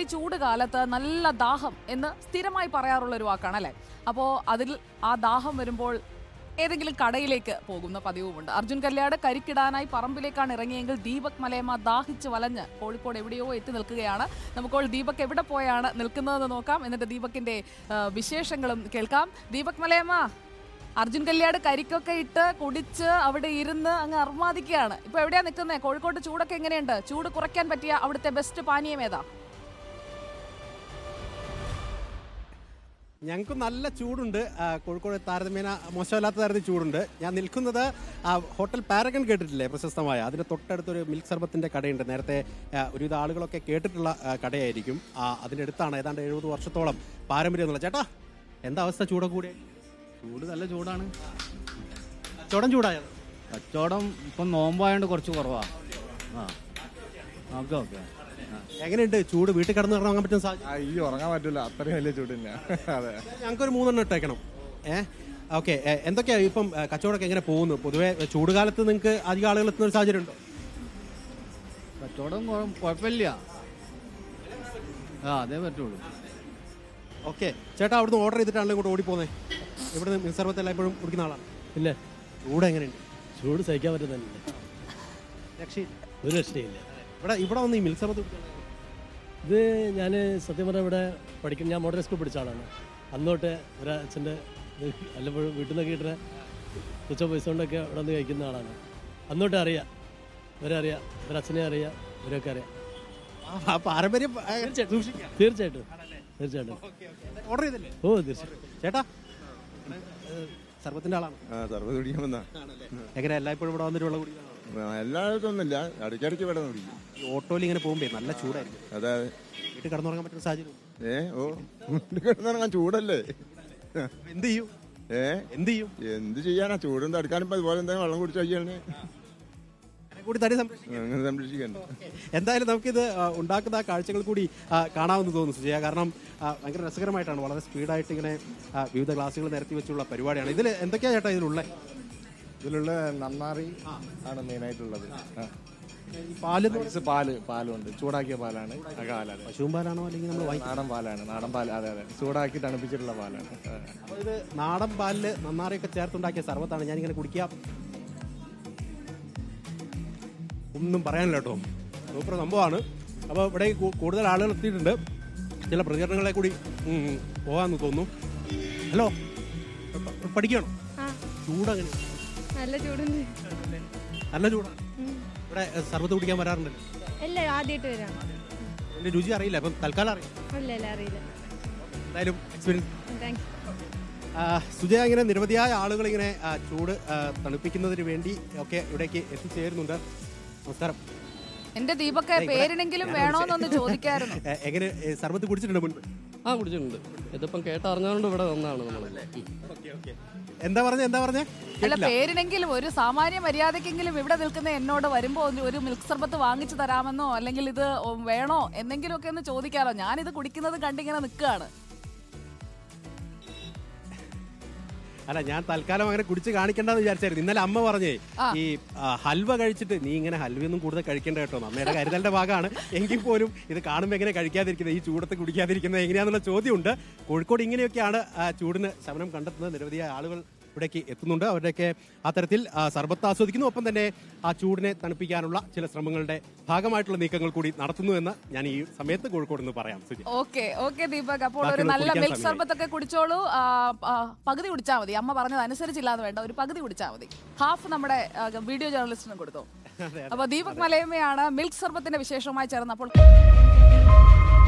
ചൂട് കാലത്ത് നല്ല ദാഹം എന്ന് സ്ഥിരമായി പറയാറുള്ള ഒരു വാക്കാണ് അല്ലേ അപ്പോൾ അതിൽ ആ ദാഹം വരുമ്പോൾ ഏതെങ്കിലും കടയിലേക്ക് പോകുന്ന പതിവുമുണ്ട് അർജുൻ കല്യാട് കരിക്കിടാനായി പറമ്പിലേക്കാണ് ഇറങ്ങിയെങ്കിൽ ദീപക് മലയമ്മ ദാഹിച്ച് വലഞ്ഞ് കോഴിക്കോട് എവിടെയോ എത്തി നിൽക്കുകയാണ് നമുക്കോൾ ദീപക് എവിടെ പോയാണ് നിൽക്കുന്നതെന്ന് നോക്കാം എന്നിട്ട് ദീപകിന്റെ ആ, വിശേഷങ്ങളും കേൾക്കാം ദീപക് മലയമ്മ അർജുൻ കല്യാട് കരിക്കൊക്കെ ഇട്ട് കുടിച്ച് അവിടെ ഇരുന്ന് അങ്ങ് അർമാദിക്കുകയാണ് ഇപ്പൊ എവിടെയാ നിൽക്കുന്നത് കോഴിക്കോട്ട് ചൂടൊക്കെ എങ്ങനെയുണ്ട് ചൂട് കുറയ്ക്കാൻ പറ്റിയ അവിടുത്തെ ബെസ്റ്റ് പാനീയം ഏതാ ഞങ്ങൾക്ക് നല്ല ചൂടുണ്ട് ആ, കോഴിക്കോട് താരതമ്യേന മോശമല്ലാത്ത തരത്തിൽ ചൂടുണ്ട് ഞാൻ നിൽക്കുന്നത് ആ, ഹോട്ടൽ പാരഗൺ കേട്ടിട്ടില്ലേ പ്രശസ്തമായ അതിന് തൊട്ടടുത്തൊരു മിൽക്ക് സർബത്തിന്റെ കടയുണ്ട് നേരത്തെ ആ, ഒരുവിധ ആളുകളൊക്കെ കേട്ടിട്ടുള്ള ആ, കടയായിരിക്കും ആ, അതിനടുത്താണ് ഏതാണ്ട് എഴുപത് വർഷത്തോളം പാരമ്പര്യം എന്നുള്ള ചേട്ടാ എന്താ അവസ്ഥ ചൂടൊക്കെ കൂടി ചൂട് നല്ല ചൂടാണ് കച്ചവടം ചൂടായത് കച്ചവടം ഇപ്പം നോമ്പായോണ്ട് കുറച്ച് കുറവാ ആ ഓക്കെ ഓക്കെ എങ്ങനെയുണ്ട് ചൂട് വീട്ടിൽ കിടന്ന് ഇറങ്ങാൻ പറ്റുന്ന സാഹചര്യം അയ്യോ ഉറങ്ങാൻ പറ്റില്ല അത്രയും വലിയ ചൂട് തന്നെ അതെ ഞങ്ങൾക്കൊരു മൂന്നെണ്ണം ഇട്ടേക്കണം ഏ ഓക്കെ എന്തൊക്കെയാ ഇപ്പം ആ, കച്ചവടമൊക്കെ എങ്ങനെ പോകുന്നു പൊതുവെ ചൂട് കാലത്ത് നിങ്ങൾക്ക് അധികം ആളുകൾ എത്തുന്ന ഒരു സാഹചര്യം ഉണ്ടോ കച്ചവടം കുഴ- കുഴപ്പമില്ല ആ അതേ പറ്റുള്ളൂ ഓക്കെ ചേട്ടാ അവിടുന്ന് ഓർഡർ ചെയ്തിട്ടാണല്ലോ ഇങ്ങോട്ട് ഓടിപ്പോന്നേ ഇവിടുന്ന് മിസർവത്തെല്ലാം എപ്പോഴും കുടിക്കുന്ന ആളാണ് പിന്നെ ചൂട് എങ്ങനെയുണ്ട് ചൂട് സഹിക്കാൻ പറ്റുന്നില്ല രക്ഷയില്ല ഒരു രക്ഷയില്ല ഇവിടെ ഇവിടെ വന്ന് ഈ മിൽക്ക് സർബത്ത് കുടിക്കുന്നത് ഇത് ഞാൻ സത്യം പറഞ്ഞാൽ ഇവിടെ പഠിക്കുന്ന ഞാൻ മോഡൽ സ്കൂൾ പഠിച്ച ആളാണ് അന്നോട്ട് ഒരു അച്ഛൻ്റെ വല്ലപ്പോഴും വീട്ടിൽ നിന്നൊക്കെ കിട്ടുന്ന തുച്ഛ പൈസ കൊണ്ടൊക്കെ ഇവിടെ നിന്ന് കഴിക്കുന്ന ആളാണ് അന്നോട്ട് അറിയാം ഇവരെ അറിയാം ഇവരച്ഛനെ അറിയാം ഇവരൊക്കെ അറിയാം ആ പാരമ്പര്യം ആ, സൂക്ഷിക്കാം തീർച്ചയായിട്ടും തീർച്ചയായിട്ടും ഓർഡർ ചെയ്തില്ലേ ഓ തീർച്ചയായിട്ടും ചേട്ടാ സർബത്തിന്റെ ആളാണ് ആ സർവ്വത് കുടിക്കാൻ വന്നാ എങ്ങനെ എല്ലായ്പ്പോഴും ഇവിടെ വന്നിട്ട് വെള്ളം കുടിക്കണം എല്ലായിടത്തും ഒന്നുമില്ല ഇടയ്ക്കിടയ്ക്ക് ഇവിടെ കുടിക്കും ഈ ഓട്ടോയിൽ ഇങ്ങനെ പോകുമ്പേ നല്ല ചൂടായിരിക്കും അതെ വീട്ടിൽ കിടന്നുറങ്ങാൻ പറ്റുന്ന സാഹചര്യം ഏ ഓ വീട്ടിൽ കിടന്നിറങ്ങാൻ ചൂടല്ലേ എന്ത് ചെയ്യും ഏ എന്ത് ചെയ്യും എന്ത് ചെയ്യാനാ ചൂടും തടുക്കാനും ഇപ്പൊ അതുപോലെ എന്തെങ്കിലും വെള്ളം കുടിച്ചു കഴിയാണ് അതിനെ കൂടി തടി സംരക്ഷിക്കും അങ്ങനെ സംരക്ഷിക്കണ്ട എന്തായാലും നമുക്കിത് ആ, ഉണ്ടാക്കുന്ന ആ കാഴ്ചകൾ കൂടി ആ, കാണാമെന്ന് തോന്നുന്നു സുജയ കാരണം ആ, ഭയങ്കര രസകരമായിട്ടാണ് വളരെ സ്പീഡായിട്ട് ഇങ്ങനെ ആ, വിവിധ ക്ലാസ്സുകൾ നിരത്തി വെച്ചുള്ള പരിപാടിയാണ് ഇതിൽ എന്തൊക്കെയാ ചേട്ടാ ഇതിലുള്ളത് ഇതിലുള്ള നന്നാറി ആണ് മെയിനായിട്ടുള്ളത് ഈ പാല് എന്ന് ഐസ് പാല് പാലുണ്ട് ചൂടാക്കിയ പാലാണ് ആ പാലാണ് പശുവും പാലാണോ അല്ലെങ്കിൽ നമ്മൾ വൈ നാടൻ പാലാണ് നാടൻ പാൽ അതെ അതെ ചൂടാക്കി തണുപ്പിച്ചിട്ടുള്ള പാലാണ് ആ. അപ്പോൾ ഇത് നാടൻ പാലില് നന്നാറിയൊക്കെ ചേർത്തുണ്ടാക്കിയ സർവത്താണ് ഞാനിങ്ങനെ കുടിക്കാം ഒന്നും പറയാനില്ല കേട്ടോ സൂപ്പർ സംഭവമാണ് അപ്പോൾ ഇവിടെ കൂ- കൂടുതൽ ആളുകൾ എത്തിയിട്ടുണ്ട് ചില പ്രതികരണങ്ങളെ കൂടി ഉം, ഉം, പോകാമെന്ന് തോന്നുന്നു ഹലോ പ- പഠിക്കണോ ആ ചൂടങ്ങനെ നല്ല ചൂടുണ്ട് നല്ല ചൂടാണ് ഇവിടെ എ, സർബത്ത് കുടിക്കാൻ വരാറുണ്ടല്ലോ അല്ല ആദ്യമായിട്ട് വരാം എൻ്റെ രുചി അറിയില്ല അപ്പം തൽക്കാലം അറിയാം അല്ല അല്ല അറിയില്ല എന്തായാലും എക്സ്പീരിയൻസ് താങ്ക്സ് ആ, സുജയ ഇങ്ങനെ നിരവധിയായ ആളുകൾ ഇങ്ങനെ ആ, ചൂട് ആ, തണുപ്പിക്കുന്നതിന് വേണ്ടി ഒക്കെ ഇവിടേക്ക് എത്തിച്ചേരുന്നുണ്ട് നമസ്കാരം എന്റെ ദീപക്കെ പേരിനെങ്കിലും വേണോന്നൊന്ന് ചോദിക്കായിരുന്നു എ, എങ്ങനെ എ, സർബത്ത് കുടിച്ചിട്ടുണ്ട് മുൻപ് ആ കുടിച്ചിട്ടുണ്ട് ഇതിപ്പം കേട്ടറിഞ്ഞുകൊണ്ട് ഇവിടെ വന്നതാണ് നമ്മളല്ലേ എന്താ പറഞ്ഞ എന്താ പറഞ്ഞ അല്ല പേരിനെങ്കിലും ഒരു സാമാന്യ മര്യാദക്കെങ്കിലും ഇവിടെ നിൽക്കുന്ന എന്നോട് വരുമ്പോ ഒരു- ഒരു മിൽക്ക് സർബത്ത് വാങ്ങിച്ചു തരാമെന്നോ അല്ലെങ്കിൽ ഇത് വേണോ എന്തെങ്കിലുമൊക്കെ ഒന്ന് ചോദിക്കാറോ ഞാനിത് കുടിക്കുന്നത് കണ്ടിങ്ങനെ നിൽക്കുകയാണ് അല്ല ഞാൻ തൽക്കാലം അങ്ങനെ കുടിച്ച് കാണിക്കണ്ടെന്ന് വിചാരിച്ചായിരുന്നു ഇന്നലെ അമ്മ പറഞ്ഞേ ആ. ഈ ആ, ഹൽവ കഴിച്ചിട്ട് നീ ഇങ്ങനെ ഹൽവയൊന്നും കൂടുതൽ കഴിക്കേണ്ട കേട്ടോ അമ്മയുടെ കരുതലിന്റെ ഭാഗമാണ് എങ്കിൽ പോലും ഇത് കാണുമ്പോൾ എങ്ങനെ കഴിക്കാതിരിക്കുന്നത് ഈ ചൂടത്ത് കുടിക്കാതിരിക്കുന്നത് എങ്ങനെയാന്നുള്ള ചോദ്യമുണ്ട് കോഴിക്കോട് ഇങ്ങനെയൊക്കെയാണ് ആ, ചൂടിന് ശമനം കണ്ടെത്തുന്നത് നിരവധിയായ ആളുകൾ ഇവിടേക്ക് എത്തുന്നുണ്ട് അവരുടെയൊക്കെ ആ തരത്തിൽ ആ, സർബത്ത് ആസ്വദിക്കുന്നു ഒപ്പം തന്നെ ആ ചൂടിനെ തണുപ്പിക്കാനുള്ള ചില ശ്രമങ്ങളുടെ ഭാഗമായിട്ടുള്ള നീക്കങ്ങൾ കൂടി നടത്തുന്നു എന്ന് ഞാൻ ഈ സമയത്ത് കോഴിക്കോട് നിന്ന് പറയാം സുജി ഓക്കെ ഓക്കെ ദീപക് അപ്പോൾ ഒരു ബാക്കിയുള്ളത് നല്ല കുടിക്കാൻ മിൽക്ക് സമയമായി. സർബത്ത് ഒക്കെ കുടിച്ചോളൂ ആ, ആ, പകുതി കുടിച്ചാൽ മതി അമ്മ പറഞ്ഞത് അനുസരിച്ചില്ലാതെ വേണ്ട ഒരു പകുതി കുടിച്ചാൽ മതി ഹാഫ് നമ്മുടെ ആ, വീഡിയോ ജേർണലിസ്റ്റിന് കൊടുത്തു അപ്പൊ ദീപക് മലയമ്മയാണ് മിൽക്ക് സർബത്തിന്റെ വിശേഷമായി ചേർന്നപ്പോൾ